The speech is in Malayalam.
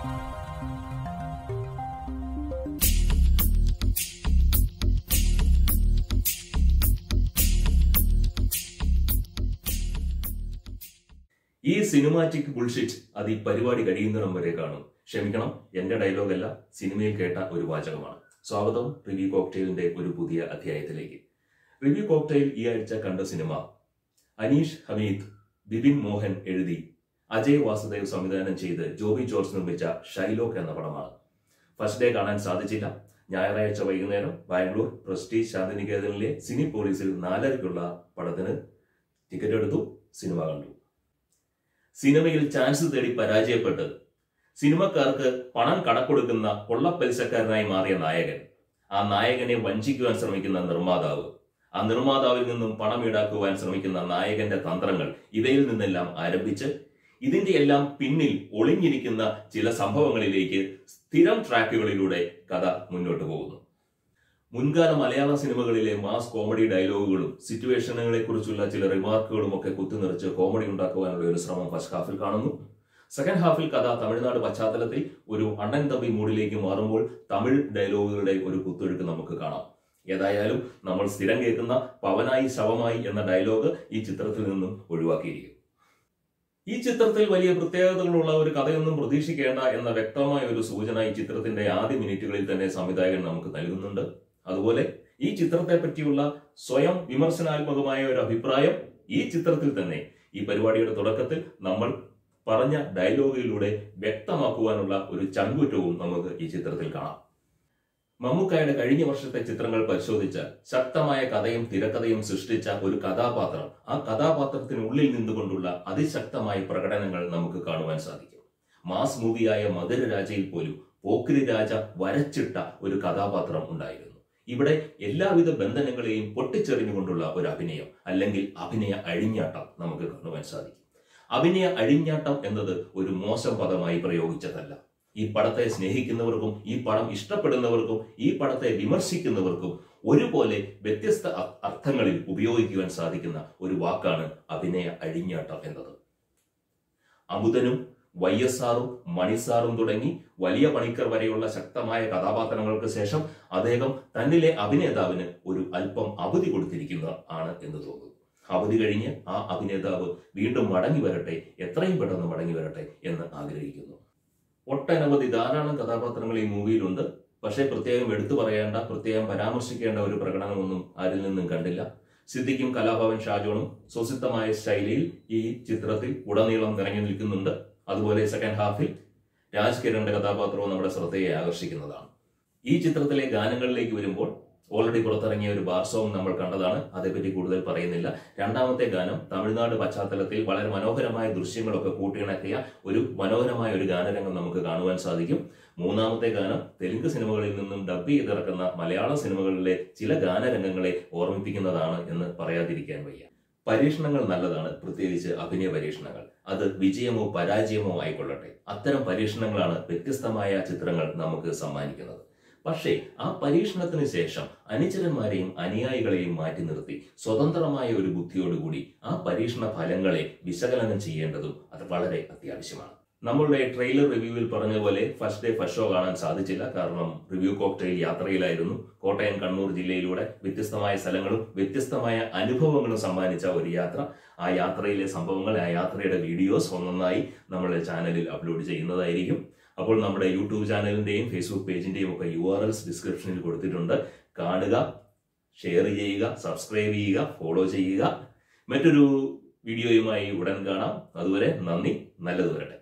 ഈ സിനിമാറ്റിക് ബുൾഷിറ്റ് അത് ഈ പരിപാടി കഴിയുന്നിടം വരെ കാണും ക്ഷമിക്കണം എന്റെ ഡയലോഗല്ല സിനിമയിൽ കേട്ട ഒരു വാചകമാണ് സ്വാഗതം റിവ്യൂ കോക്ടെയിലിന്റെ ഒരു പുതിയ അധ്യായത്തിലേക്ക് റിവ്യൂ കോക്ടെയിൽ ഈ ആഴ്ച കണ്ട സിനിമ അനീഷ് ഹമീദ് ബിപിൻ മോഹൻ എഴുതി അജയ് വാസുദേവ് സംവിധാനം ചെയ്ത് ജോബി ജോർജ് നിർമ്മിച്ച ഷൈലോക്ക് എന്ന പടമാണ് ഫസ്റ്റ് ഡേ കാണാൻ സാധിച്ചില്ല ഞായറാഴ്ച വൈകുന്നേരം ബാംഗ്ലൂർ പ്രസ്റ്റീജ് ശാന്തിനികേതനിലെ സിനി പോലീസിൽ നാലരയ്ക്കുള്ള പടത്തിന് ടിക്കറ്റ് എടുത്തു സിനിമ കണ്ടു സിനിമയിൽ ചാൻസ് തേടി പരാജയപ്പെട്ട് സിനിമക്കാർക്ക് പണം കടക്കൊടുക്കുന്ന കൊള്ളപ്പലിശക്കാരനായി മാറിയ നായകൻ ആ നായകനെ വഞ്ചിക്കുവാൻ ശ്രമിക്കുന്ന നിർമ്മാതാവ് ആ നിർമ്മാതാവിൽ നിന്നും പണം ഈടാക്കുവാൻ ശ്രമിക്കുന്ന നായകന്റെ തന്ത്രങ്ങൾ ഇവയിൽ നിന്നെല്ലാം ആരംഭിച്ച് ഇതിന്റെ എല്ലാം പിന്നിൽ ഒളിഞ്ഞിരിക്കുന്ന ചില സംഭവങ്ങളിലേക്ക് സ്ഥിരം ട്രാക്കുകളിലൂടെ കഥ മുന്നോട്ട് പോകുന്നു മുൻകാല മലയാള സിനിമകളിലെ മാസ് കോമഡി ഡയലോഗുകളും സിറ്റുവേഷനുകളെ കുറിച്ചുള്ള ചില റിമാർക്കുകളും ഒക്കെ കുത്തിനിറച്ച് കോമഡി ഉണ്ടാക്കുവാനുള്ള ഒരു ശ്രമം ഫസ്റ്റ് ഹാഫിൽ കാണുന്നു സെക്കൻഡ് ഹാഫിൽ കഥ തമിഴ്നാട് പശ്ചാത്തലത്തിൽ ഒരു അണ്ണൻ തമ്പി മൂഡിലേക്ക് മാറുമ്പോൾ തമിഴ് ഡയലോഗുകളുടെ ഒരു കുത്തൊഴുക്ക് നമുക്ക് കാണാം ഏതായാലും നമ്മൾ സ്ഥിരം കേൾക്കുന്ന പവനായി ശവമായി എന്ന ഡയലോഗ് ഈ ചിത്രത്തിൽ നിന്നും ഒഴിവാക്കിയിരിക്കും ഈ ചിത്രത്തിൽ വലിയ പ്രത്യേകതകളുള്ള ഒരു കഥയൊന്നും പ്രതീക്ഷിക്കേണ്ട എന്ന വ്യക്തമായ ഒരു സൂചന ഈ ചിത്രത്തിന്റെ ആദ്യ മിനിറ്റുകളിൽ തന്നെ സംവിധായകൻ നമുക്ക് നൽകുന്നുണ്ട് അതുപോലെ ഈ ചിത്രത്തെ പറ്റിയുള്ള സ്വയം വിമർശനാത്മകമായ ഒരു അഭിപ്രായം ഈ ചിത്രത്തിൽ തന്നെ ഈ പരിപാടിയുടെ തുടക്കത്തിൽ നമ്മൾ പറഞ്ഞ ഡയലോഗിലൂടെ വ്യക്തമാക്കുവാനുള്ള ഒരു ചങ്കുറ്റവും നമുക്ക് ഈ ചിത്രത്തിൽ കാണാം മമ്മൂക്കായുടെ കഴിഞ്ഞ വർഷത്തെ ചിത്രങ്ങൾ പരിശോധിച്ചാൽ ശക്തമായ കഥയും തിരക്കഥയും സൃഷ്ടിച്ച ഒരു കഥാപാത്രം ആ കഥാപാത്രത്തിനുള്ളിൽ നിന്നുകൊണ്ടുള്ള അതിശക്തമായ പ്രകടനങ്ങൾ നമുക്ക് കാണുവാൻ സാധിക്കും മാസ് മൂവിയായ മധുരരാജയിൽ പോലും പോക്കിരി രാജ വരച്ചിട്ട ഒരു കഥാപാത്രം ഉണ്ടായിരുന്നു ഇവിടെ എല്ലാവിധ ബന്ധനങ്ങളെയും പൊട്ടിച്ചെറിഞ്ഞുകൊണ്ടുള്ള ഒരു അഭിനയം അല്ലെങ്കിൽ അഭിനയ അഴിഞ്ഞാട്ടം നമുക്ക് കാണുവാൻ സാധിക്കും അഭിനയ അഴിഞ്ഞാട്ടം എന്നത് ഒരു മോശം പദമായി പ്രയോഗിച്ചതല്ല ഈ പടത്തെ സ്നേഹിക്കുന്നവർക്കും ഈ പടം ഇഷ്ടപ്പെടുന്നവർക്കും ഈ പടത്തെ വിമർശിക്കുന്നവർക്കും ഒരുപോലെ വ്യത്യസ്ത അ- അർത്ഥങ്ങളിൽ ഉപയോഗിക്കുവാൻ സാധിക്കുന്ന ഒരു വാക്കാണ് അഭിനയ അഴിഞ്ഞാട്ടം എന്നത് അമുതനും വൈ എസ് ആറും മണിസാറും തുടങ്ങി വലിയ പണിക്കർ വരെയുള്ള ശക്തമായ കഥാപാത്രങ്ങൾക്ക് ശേഷം അദ്ദേഹം തന്നിലെ അഭിനേതാവിന് ഒരു അല്പം അവധി കൊടുത്തിരിക്കുന്ന ആണ് എന്ന് തോന്നുന്നു അവധി കഴിഞ്ഞ് ആ അഭിനേതാവ് വീണ്ടും മടങ്ങി വരട്ടെ എത്രയും പെട്ടെന്ന് മടങ്ങി വരട്ടെ എന്ന് ആഗ്രഹിക്കുന്നു ഒട്ടനവധി ധാരാളം കഥാപാത്രങ്ങൾ ഈ മൂവിയിലുണ്ട് പക്ഷേ പ്രത്യേകം എടുത്തു പറയേണ്ട പ്രത്യേകം പരാമർശിക്കേണ്ട ഒരു പ്രകടനമൊന്നും ആരിൽ നിന്നും കണ്ടില്ല സിദ്ദിഖും കലാഭവൻ ഷാജോണും സ്വസിദ്ധമായ ശൈലിയിൽ ഈ ചിത്രത്തിൽ ഉടനീളം നിറഞ്ഞു നിൽക്കുന്നുണ്ട് അതുപോലെ സെക്കൻഡ് ഹാഫിൽ രാജ് കിരണിന്റെ കഥാപാത്രവും നമ്മുടെ ശ്രദ്ധയെ ആകർഷിക്കുന്നതാണ് ഈ ചിത്രത്തിലെ ഗാനങ്ങളിലേക്ക് വരുമ്പോൾ ഓൾറെഡി പുറത്തിറങ്ങിയ ഒരു ബാർ സോങ് നമ്മൾ കണ്ടതാണ് അതേപ്പറ്റി കൂടുതൽ പറയുന്നില്ല രണ്ടാമത്തെ ഗാനം തമിഴ്നാട് പശ്ചാത്തലത്തിൽ വളരെ മനോഹരമായ ദൃശ്യങ്ങളൊക്കെ കൂട്ടിയിണക്കിയ ഒരു മനോഹരമായ ഒരു ഗാനരംഗം നമുക്ക് കാണുവാൻ സാധിക്കും മൂന്നാമത്തെ ഗാനം തെലുങ്ക് സിനിമകളിൽ നിന്നും ഡബ് ചെയ്തിറക്കുന്ന മലയാള സിനിമകളിലെ ചില ഗാനരംഗങ്ങളെ ഓർമ്മിപ്പിക്കുന്നതാണ് എന്ന് പറയാതിരിക്കാൻ വയ്യ പരീക്ഷണങ്ങൾ നല്ലതാണ് പ്രത്യേകിച്ച് അഭിനയ പരീക്ഷണങ്ങൾ അത് വിജയമോ പരാജയമോ ആയിക്കൊള്ളട്ടെ അത്തരം പരീക്ഷണങ്ങളാണ് വ്യത്യസ്തമായ ചിത്രങ്ങൾ നമുക്ക് സമ്മാനിക്കുന്നത് പക്ഷേ ആ പരീക്ഷണത്തിന് ശേഷം അനുചരന്മാരെയും അനുയായികളെയും മാറ്റി നിർത്തി സ്വതന്ത്രമായ ഒരു ബുദ്ധിയോടുകൂടി ആ പരീക്ഷണ ഫലങ്ങളെ വിശകലനം ചെയ്യേണ്ടതും അത് വളരെ അത്യാവശ്യമാണ് നമ്മളുടെ ട്രെയിലർ റിവ്യൂവിൽ പറഞ്ഞ പോലെ ഫസ്റ്റ് ഡേ ഫസ്റ്റ് ഷോ കാണാൻ സാധിച്ചില്ല കാരണം റിവ്യൂ കോക്ടെയിൽ യാത്രയിലായിരുന്നു കോട്ടയം കണ്ണൂർ ജില്ലയിലൂടെ വ്യത്യസ്തമായ സ്ഥലങ്ങളും വ്യത്യസ്തമായ അനുഭവങ്ങളും സമ്മാനിച്ച ഒരു യാത്ര ആ യാത്രയിലെ സംഭവങ്ങൾ ആ യാത്രയുടെ വീഡിയോസ് ഒന്നൊന്നായി നമ്മുടെ ചാനലിൽ അപ്ലോഡ് ചെയ്യുന്നതായിരിക്കും അപ്പോൾ നമ്മുടെ യൂട്യൂബ് ചാനലിന്റെയും ഫേസ്ബുക്ക് പേജിന്റെയും ഒക്കെ യു ആർ എൽസ് ഡിസ്ക്രിപ്ഷനിൽ കൊടുത്തിട്ടുണ്ട് കാണുക ഷെയർ ചെയ്യുക സബ്സ്ക്രൈബ് ചെയ്യുക ഫോളോ ചെയ്യുക മറ്റൊരു വീഡിയോയുമായി ഉടൻ കാണാം അതുവരെ നന്ദി നല്ലത് വരട്ടെ